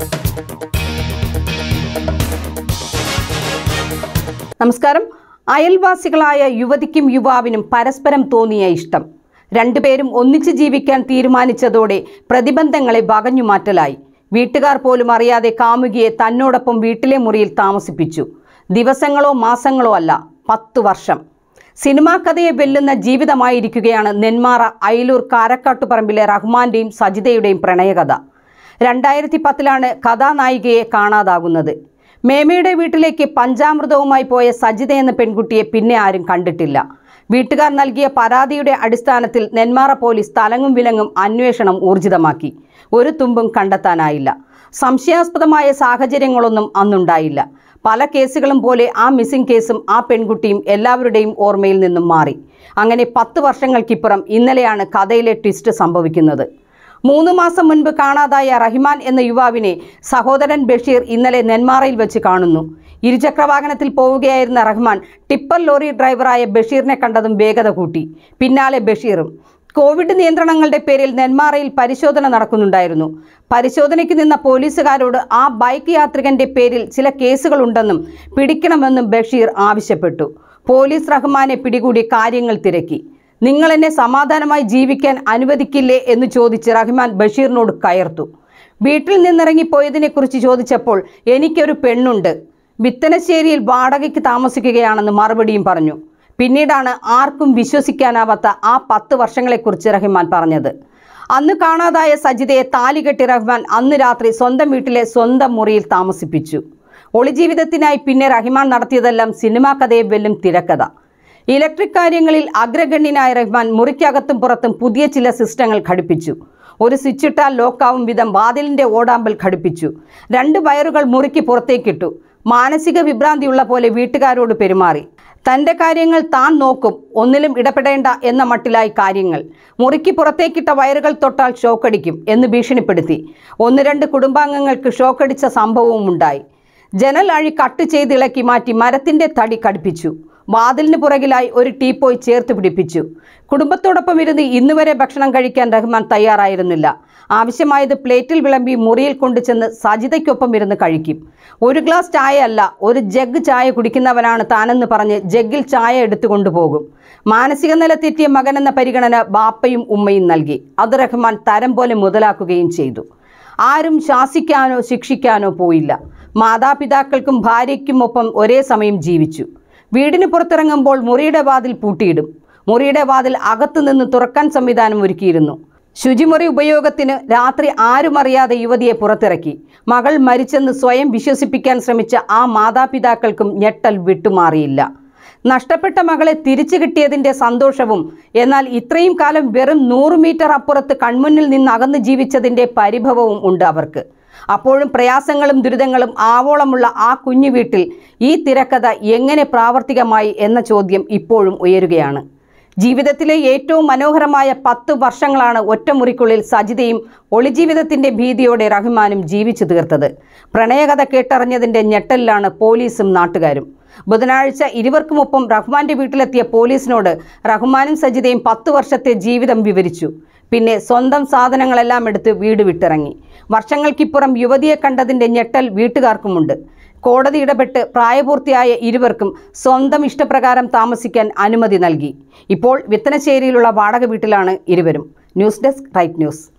നമസ്കാരം അയൽവാസികളായ യുവതിക്കും യുവാവിനും പരസ്പരം തോന്നിയ ഇഷ്ടം രണ്ടുപേരും ഒന്നിച്ച് ജീവിക്കാൻ തീരുമാനിച്ചതോടെ പ്രതിബന്ധങ്ങളെ വകഞ്ഞുമാറ്റലായി വീട്ടുകാർ പോലും അറിയാതെ കാമുകിയെ തന്നോടൊപ്പം വീട്ടിലെ മുറിയിൽ താമസിപ്പിച്ചു ദിവസങ്ങളോ മാസങ്ങളോ അല്ല പത്തു വർഷം സിനിമാ കഥയെ വെല്ലുന്ന ജീവിതമായിരിക്കുകയാണ് നെന്മാറ അയിലൂർ കാരക്കാട്ടുപറമ്പിലെ റഹ്മാന്റെയും സജിതയുടെയും പ്രണയകഥ രണ്ടായിരത്തി പത്തിലാണ് കഥാനായികയെ കാണാതാകുന്നത് മേമയുടെ വീട്ടിലേക്ക് പഞ്ചാമൃതവുമായി പോയ സജിത എന്ന പെൺകുട്ടിയെ പിന്നെ ആരും കണ്ടിട്ടില്ല വീട്ടുകാർ നൽകിയ പരാതിയുടെ അടിസ്ഥാനത്തിൽ നെന്മാറ പോലീസ് തലങ്ങും വിലങ്ങും അന്വേഷണം ഊർജിതമാക്കി ഒരു തുമ്പും കണ്ടെത്താനായില്ല സംശയാസ്പദമായ സാഹചര്യങ്ങളൊന്നും അന്നുണ്ടായില്ല പല കേസുകളും പോലെ ആ മിസ്സിംഗ് കേസും ആ പെൺകുട്ടിയും എല്ലാവരുടെയും ഓർമ്മയിൽ നിന്നും മാറി അങ്ങനെ പത്ത് വർഷങ്ങൾക്കിപ്പുറം ഇന്നലെയാണ് കഥയിലെ ട്വിസ്റ്റ് സംഭവിക്കുന്നത് മൂന്ന് മാസം മുൻപ് കാണാതായ റഹിമാൻ എന്ന യുവാവിനെ സഹോദരൻ ബഷീർ ഇന്നലെ നെന്മാറയിൽ വെച്ച് കാണുന്നു ഇരുചക്രവാഹനത്തിൽ പോവുകയായിരുന്ന റഹ്മാൻ ടിപ്പർ ലോറി ഡ്രൈവറായ ബഷീറിനെ കണ്ടതും വേഗത കൂട്ടി പിന്നാലെ ബഷീറും കോവിഡ് നിയന്ത്രണങ്ങളുടെ പേരിൽ നെന്മാറയിൽ പരിശോധന നടക്കുന്നുണ്ടായിരുന്നു പരിശോധനയ്ക്ക് നിന്ന പോലീസുകാരോട് ആ ബൈക്ക് യാത്രികന്റെ പേരിൽ ചില കേസുകളുണ്ടെന്നും പിടിക്കണമെന്നും ബഷീർ ആവശ്യപ്പെട്ടു പോലീസ് റഹ്മാനെ പിടികൂടി കാര്യങ്ങൾ തിരക്കി നിങ്ങൾ എന്നെ സമാധാനമായി ജീവിക്കാൻ അനുവദിക്കില്ലേ എന്ന് ചോദിച്ച് റഹ്മാൻ ബഷീറിനോട് കയർത്തു വീട്ടിൽ നിന്നിറങ്ങിപ്പോയതിനെക്കുറിച്ച് ചോദിച്ചപ്പോൾ എനിക്കൊരു പെണ്ണുണ്ട് വിത്തനശ്ശേരിയിൽ വാടകയ്ക്ക് താമസിക്കുകയാണെന്ന് മറുപടിയും പറഞ്ഞു പിന്നീടാണ് ആർക്കും വിശ്വസിക്കാനാവാത്ത ആ പത്ത് വർഷങ്ങളെക്കുറിച്ച് റഹ്മാൻ പറഞ്ഞത് അന്ന് കാണാതായ സജിതയെ താലികെട്ടി റഹ്മാൻ അന്ന് രാത്രി സ്വന്തം വീട്ടിലെ സ്വന്തം മുറിയിൽ താമസിപ്പിച്ചു ഒളിജീവിതത്തിനായി പിന്നെ റഹ്മാൻ നടത്തിയതെല്ലാം സിനിമാ കഥയെ വെല്ലും തിരക്കഥ ഇലക്ട്രിക് കാര്യങ്ങളിൽ അഗ്രഗണ്യനായ റഹ്മാൻ മുറിക്കകത്തും പുറത്തും പുതിയ ചില സിസ്റ്റങ്ങൾ ഘടിപ്പിച്ചു ഒരു സ്വിച്ച് ഇട്ടാൽ ലോക്കാവും വിധം വാതിലിന്റെ ഓടാമ്പൽ ഘടിപ്പിച്ചു രണ്ട് വയറുകൾ മുറിക്ക് പുറത്തേക്കിട്ടു മാനസിക വിഭ്രാന്തിയുള്ള പോലെ വീട്ടുകാരോട് പെരുമാറി തൻ്റെ കാര്യങ്ങൾ താൻ നോക്കും ഒന്നിലും ഇടപെടേണ്ട എന്ന മട്ടിലായി കാര്യങ്ങൾ മുറിക്ക് പുറത്തേക്കിട്ട വയറുകൾ തൊട്ടാൽ ഷോക്കടിക്കും എന്ന് ഭീഷണിപ്പെടുത്തി ഒന്ന് രണ്ട് കുടുംബാംഗങ്ങൾക്ക് ഷോക്കടിച്ച സംഭവവും ഉണ്ടായി ജനൽ അഴി കട്ട് ചെയ്തിളക്കി മാറ്റി മരത്തിന്റെ തടി കടുപ്പിച്ചു വാതിലിന് പുറകിലായി ഒരു ടീപ്പോയി ചേർത്ത് പിടിപ്പിച്ചു കുടുംബത്തോടൊപ്പം ഇരുന്ന് ഇന്നുവരെ ഭക്ഷണം കഴിക്കാൻ റഹ്മാൻ തയ്യാറായിരുന്നില്ല ആവശ്യമായത് പ്ലേറ്റിൽ വിളമ്പി മുറിയിൽ കൊണ്ടുചെന്ന് സജിതയ്ക്കൊപ്പം ഇരുന്ന് കഴിക്കും ഒരു ഗ്ലാസ് ചായ അല്ല ഒരു ജഗ് ചായ കുടിക്കുന്നവനാണ് താനെന്ന് പറഞ്ഞ് ജഗ്ഗിൽ ചായ എടുത്തു കൊണ്ടുപോകും മാനസിക നില തെറ്റിയ മകനെന്ന പരിഗണന ബാപ്പയും ഉമ്മയും നൽകി അത് റഹ്മാൻ തരം പോലെ മുതലാക്കുകയും ചെയ്തു ആരും ശാസിക്കാനോ ശിക്ഷിക്കാനോ പോയില്ല മാതാപിതാക്കൾക്കും ഭാര്യയ്ക്കുമൊപ്പം ഒരേ സമയം ജീവിച്ചു വീടിന് പുറത്തിറങ്ങുമ്പോൾ മുറിയുടെ വാതിൽ പൂട്ടിയിടും മുറിയുടെ വാതിൽ അകത്തുനിന്ന് തുറക്കാൻ സംവിധാനം ഒരുക്കിയിരുന്നു ശുചിമുറി ഉപയോഗത്തിന് രാത്രി ആരുമറിയാതെ യുവതിയെ പുറത്തിറക്കി മകൾ മരിച്ചെന്ന് സ്വയം വിശ്വസിപ്പിക്കാൻ ശ്രമിച്ച ആ മാതാപിതാക്കൾക്കും ഞെട്ടൽ വിട്ടുമാറിയില്ല നഷ്ടപ്പെട്ട മകളെ തിരിച്ചു കിട്ടിയതിൻ്റെ സന്തോഷവും എന്നാൽ ഇത്രയും കാലം വെറും നൂറ് മീറ്റർ അപ്പുറത്ത് കൺമുന്നിൽ നിന്ന് അകന്ന് ജീവിച്ചതിൻ്റെ പരിഭവവും ഉണ്ട് അവർക്ക് അപ്പോഴും പ്രയാസങ്ങളും ദുരിതങ്ങളും ആവോളമുള്ള ആ കുഞ്ഞു വീട്ടിൽ ഈ തിരക്കഥ എങ്ങനെ പ്രാവർത്തികമായി എന്ന ചോദ്യം ഇപ്പോഴും ഉയരുകയാണ് ജീവിതത്തിലെ ഏറ്റവും മനോഹരമായ പത്ത് വർഷങ്ങളാണ് ഒറ്റമുറിക്കുള്ളിൽ സജിതയും ഒളിജീവിതത്തിന്റെ ഭീതിയോടെ റഹ്മാനും ജീവിച്ചു തീർത്തത് പ്രണയകഥ കേട്ടറിഞ്ഞതിന്റെ ഞെട്ടലിലാണ് പോലീസും നാട്ടുകാരും ബുധനാഴ്ച ഇരുവർക്കുമൊപ്പം റഹ്മാന്റെ വീട്ടിലെത്തിയ പോലീസിനോട് റഹ്മാനും സജിതയും പത്ത് വർഷത്തെ ജീവിതം വിവരിച്ചു പിന്നെ സ്വന്തം സാധനങ്ങളെല്ലാം എടുത്ത് വീട് വിട്ടിറങ്ങി വർഷങ്ങൾക്കിപ്പുറം യുവതിയെ കണ്ടതിന്റെ ഞെട്ടൽ വീട്ടുകാർക്കുമുണ്ട് കോടതി ഇടപെട്ട് പ്രായപൂർത്തിയായ ഇരുവർക്കും സ്വന്തം ഇഷ്ടപ്രകാരം താമസിക്കാൻ അനുമതി നൽകി ഇപ്പോൾ വിത്തനശ്ശേരിയിലുള്ള വാടക വീട്ടിലാണ് ഇരുവരും ന്യൂസ് ഡെസ്ക് റൈറ്റ് ന്യൂസ്